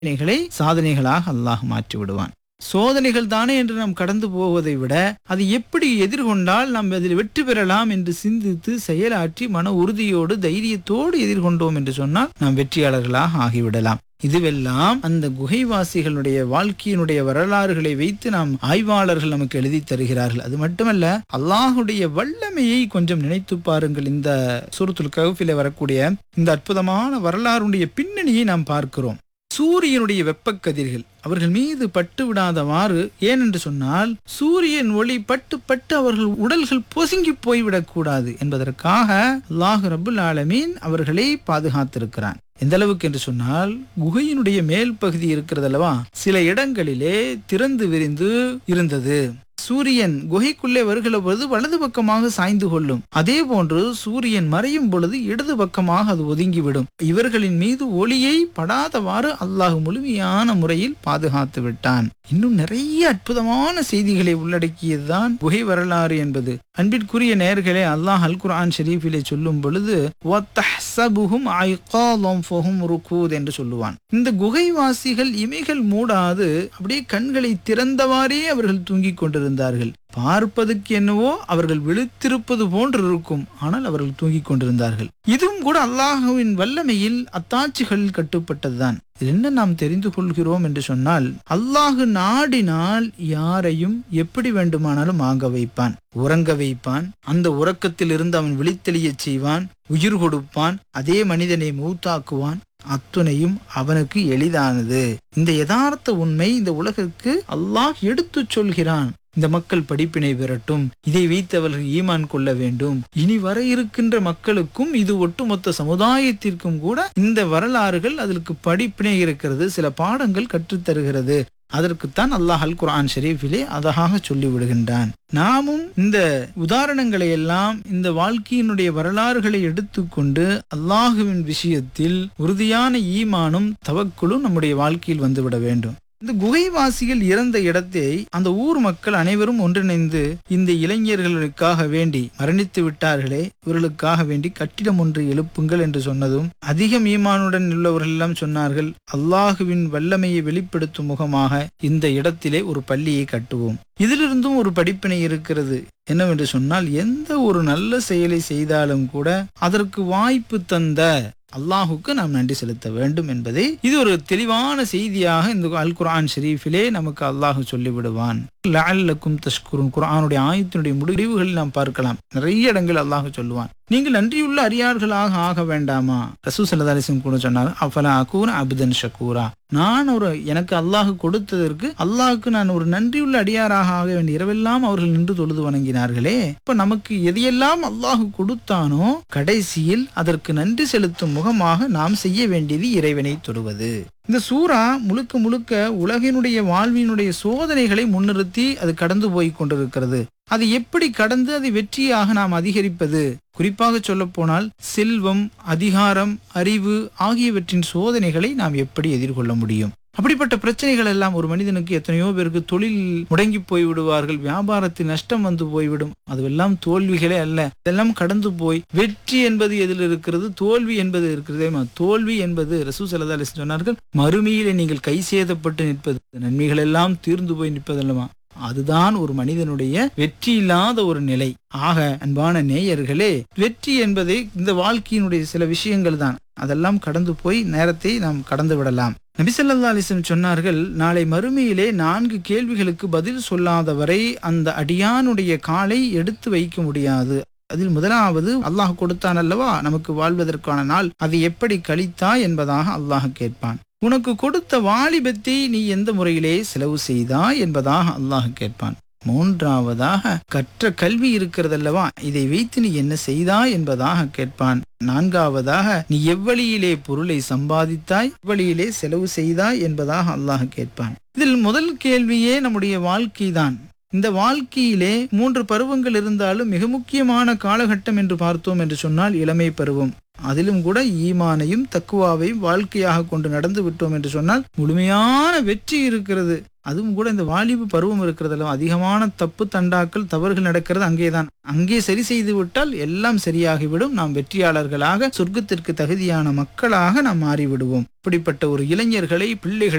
சோதனைகளை சாதனைகளாக அல்லாஹ் மாற்றி விடுவான் சோதனைகள் தானே என்று நாம் கடந்து போவதை விட அதை எப்படி எதிர்கொண்டால் நாம் அதில் வெற்றி பெறலாம் என்று சிந்தித்து செயலாற்றி மன உறுதியோடு தைரியத்தோடு எதிர்கொண்டோம் என்று சொன்னால் நாம் வெற்றியாளர்களாக ஆகிவிடலாம் இதுவெல்லாம் அந்த குகைவாசிகளுடைய வாழ்க்கையினுடைய வரலாறுகளை வைத்து நாம் ஆய்வாளர்கள் நமக்கு எழுதி தருகிறார்கள் அது மட்டுமல்ல அல்லாஹுடைய வல்லமையை கொஞ்சம் நினைத்து பாருங்கள் இந்த சூரத்துல் கவுஃபில வரக்கூடிய இந்த அற்புதமான வரலாறுடைய பின்னணியை நாம் பார்க்கிறோம் சூரியனுடைய வெப்பக்கதிர்கள் அவர்கள் மீது பட்டு விடாதவாறு ஏனென்று சொன்னால் சூரியன் ஒளி பட்டு பட்டு அவர்கள் உடல்கள் பொசுங்கி போய்விடக் கூடாது என்பதற்காக அல்லாஹ் ரபுல் ஆலமீன் அவர்களை பாதுகாத்திருக்கிறான் எந்த அளவுக்கு என்று சொன்னால் குகையினுடைய மேல் பகுதி இருக்கிறது அல்லவா சில இடங்களிலே திறந்து விரிந்து இருந்தது சூரியன் குகைக்குள்ளே வருகிற பொழுது வலது பக்கமாக சாய்ந்து கொள்ளும் அதே போன்று சூரியன் மறையும் பொழுது இடது பக்கமாக அது ஒதுங்கிவிடும் இவர்களின் மீது ஒளியை படாதவாறு அல்லாஹ் முழுமையான முறையில் பாதுகாத்து விட்டான் இன்னும் நிறைய அற்புதமான செய்திகளை உள்ளடக்கியதுதான் குகை வரலாறு என்பது அன்பிற்குரிய நேர்களே அல்லாஹ் அல் குர்ஆன் ஷெரீஃபிலே சொல்லும் பொழுது "வத்தஹ்சபுஹும் ஐகாலம் ஃபஹும் ருகூத்" என்று சொல்லுவான் இந்த குகைவாசிகள் இமைகள் மூடாது அப்படியே கண்களை திறந்தவாறே அவர்கள் தூங்கிக் கொண்டிருந்தார்கள் பார்ப்பதற்கு என்னவோ அவர்கள் விழித்திருப்பது போன்று இருக்கும் ஆனால் அவர்கள் தூங்கிக் கொண்டிருந்தார்கள் இதுவும் கூட அல்லாஹுவின் வல்லமையில் அத்தாட்சிகள் கட்டுப்பட்டதுதான் இதில் என்ன நாம் தெரிந்து கொள்கிறோம் என்று சொன்னால் அல்லாஹு நாடினால் யாரையும் எப்படி வேண்டுமானாலும் ஆங்க வைப்பான் உறங்க வைப்பான் அந்த உறக்கத்தில் இருந்து அவன் விழித்தெளியச் செய்வான் உயிர் கொடுப்பான் அதே மனிதனை மூத்தாக்குவான் அத்துணையும் அவனுக்கு எளிதானது இந்த யதார்த்த உண்மை இந்த உலகிற்கு அல்லாஹ் எடுத்துச் சொல்கிறான் இந்த மக்கள் படிப்பினை பெறட்டும் இதை வைத்து அவர்கள் ஈமான் கொள்ள வேண்டும் இனி வர இருக்கின்ற மக்களுக்கும் இது ஒட்டுமொத்த சமுதாயத்திற்கும் கூட இந்த வரலாறுகள் அதற்கு படிப்பினை இருக்கிறது சில பாடங்கள் கற்றுத்தருகிறது அதற்குத்தான் அல்லாஹ் அல் குர்ஆன் ஷெரீஃபிலே அழகாக சொல்லி விடுகின்றான் நாமும் இந்த உதாரணங்களை எல்லாம் இந்த வாழ்க்கையினுடைய வரலாறுகளை எடுத்துக்கொண்டு அல்லாஹுவின் விஷயத்தில் உறுதியான ஈமானும் தவக்குளும் நம்முடைய வாழ்க்கையில் வந்துவிட வேண்டும் இந்த குகைவாசிகள் இறந்த இடத்தை அந்த ஊர் மக்கள் அனைவரும் ஒன்றிணைந்து இந்த இளைஞர்களுக்காக வேண்டி மரணித்து விட்டார்களே இவர்களுக்காக வேண்டி கட்டிடம் ஒன்று எழுப்புங்கள் என்று சொன்னதும் அதிகம் ஈமானுடன் உள்ளவர்கள் எல்லாம் சொன்னார்கள் அல்லாஹுவின் வல்லமையை வெளிப்படுத்தும் முகமாக இந்த இடத்திலே ஒரு பள்ளியை கட்டுவோம் இதிலிருந்தும் ஒரு படிப்பினை இருக்கிறது என்னவென்று சொன்னால் எந்த ஒரு நல்ல செயலை செய்தாலும் கூட அதற்கு வாய்ப்பு தந்த அல்லாஹுக்கு நாம் நன்றி செலுத்த வேண்டும் என்பதை இது ஒரு தெளிவான செய்தியாக இந்த அல் குர்ஆன் ஷெரீஃபிலே நமக்கு அல்லாஹ் சொல்லிவிடுவான் லஅல்லக்கும் தஷ்குருன் குர்ஆனுடைய ஆயத்தினுடைய முடிவுகளில் நாம் பார்க்கலாம் நிறைய இடங்கள் அல்லாஹ் சொல்லுவான் நீங்கள் நன்றியுள்ள அரியார்களாக ஆக வேண்டாமா ரசூ சல்லதாலிசம் கூட சொன்னாங்க அஃபலா அகூன் அபுதன் ஷக்கூரா நான் ஒரு எனக்கு அல்லாஹ் கொடுத்ததற்கு அல்லாஹுக்கு நான் ஒரு நன்றியுள்ள அடியாராக ஆக வேண்டிய இரவெல்லாம் அவர்கள் நின்று தொழுது வணங்கினார்களே இப்ப நமக்கு எதையெல்லாம் அல்லாஹ் கொடுத்தானோ கடைசியில் அதற்கு நன்றி செலுத்தும் முகமாக நாம் செய்ய வேண்டியது இறைவனை தொடுவது இந்த சூறா முழுக்க முழுக்க உலகினுடைய வாழ்வினுடைய சோதனைகளை முன்னிறுத்தி அது கடந்து போய் கொண்டிருக்கிறது அதை எப்படி கடந்து அதை வெற்றியாக நாம் அதிகரிப்பது குறிப்பாக சொல்ல போனால் செல்வம் அதிகாரம் அறிவு ஆகியவற்றின் சோதனைகளை நாம் எப்படி எதிர்கொள்ள முடியும் அப்படிப்பட்ட பிரச்சனைகள் எல்லாம் ஒரு மனிதனுக்கு எத்தனையோ பேருக்கு தொழில் முடங்கி போய் விடுவார்கள் வியாபாரத்தில் நஷ்டம் வந்து போய்விடும் அதுவெல்லாம் தோல்விகளே அல்ல இதெல்லாம் கடந்து போய் வெற்றி என்பது எதில் இருக்கிறது தோல்வி என்பது இருக்கிறதே தோல்வி என்பது ரசூ சல்லா சொன்னார்கள் மறுமையிலே நீங்கள் கை சேதப்பட்டு நிற்பது நன்மைகள் எல்லாம் தீர்ந்து போய் நிற்பதல்லமா அதுதான் ஒரு மனிதனுடைய வெற்றி இல்லாத ஒரு நிலை ஆக அன்பான நேயர்களே வெற்றி என்பதை இந்த வாழ்க்கையினுடைய சில விஷயங்கள் தான் அதெல்லாம் கடந்து போய் நேரத்தை நாம் கடந்து விடலாம் நபிசல்லா அலிஸ்லம் சொன்னார்கள் நாளை மறுமையிலே நான்கு கேள்விகளுக்கு பதில் சொல்லாதவரை அந்த அடியானுடைய காலை எடுத்து வைக்க முடியாது அதில் முதலாவது அல்லாஹ் கொடுத்தான் அல்லவா நமக்கு வாழ்வதற்கான நாள் அதை எப்படி கழித்தா என்பதாக அல்லாஹ் கேட்பான் உனக்கு கொடுத்த வாலிபத்தை நீ எந்த முறையிலே செலவு செய்தா என்பதாக அல்லாஹ் கேட்பான் மூன்றாவதாக கற்ற கல்வி இருக்கிறதல்லவா இதை வைத்து நீ என்ன செய்தா என்பதாக கேட்பான் நான்காவதாக நீ எவ்வழியிலே பொருளை சம்பாதித்தாய் எவ்வழியிலே செலவு செய்தாய் என்பதாக அல்லாஹ் கேட்பான் இதில் முதல் கேள்வியே நம்முடைய வாழ்க்கைதான் இந்த வாழ்க்கையிலே மூன்று பருவங்கள் இருந்தாலும் மிக முக்கியமான காலகட்டம் என்று பார்த்தோம் என்று சொன்னால் இளமை பருவம் அதிலும் கூட ஈமானையும் தக்குவாவையும் வாழ்க்கையாக கொண்டு நடந்து விட்டோம் என்று சொன்னால் முழுமையான வெற்றி இருக்கிறது அதுவும் கூட இந்த வாலிப பருவம் இருக்கிறதுல அதிகமான தப்பு தண்டாக்கள் தவறுகள் நடக்கிறது அங்கேதான் அங்கே சரி செய்து விட்டால் எல்லாம் சரியாகிவிடும் நாம் வெற்றியாளர்களாக சொர்க்கத்திற்கு தகுதியான மக்களாக நாம் மாறிவிடுவோம் இப்படிப்பட்ட ஒரு இளைஞர்களை பிள்ளைகளை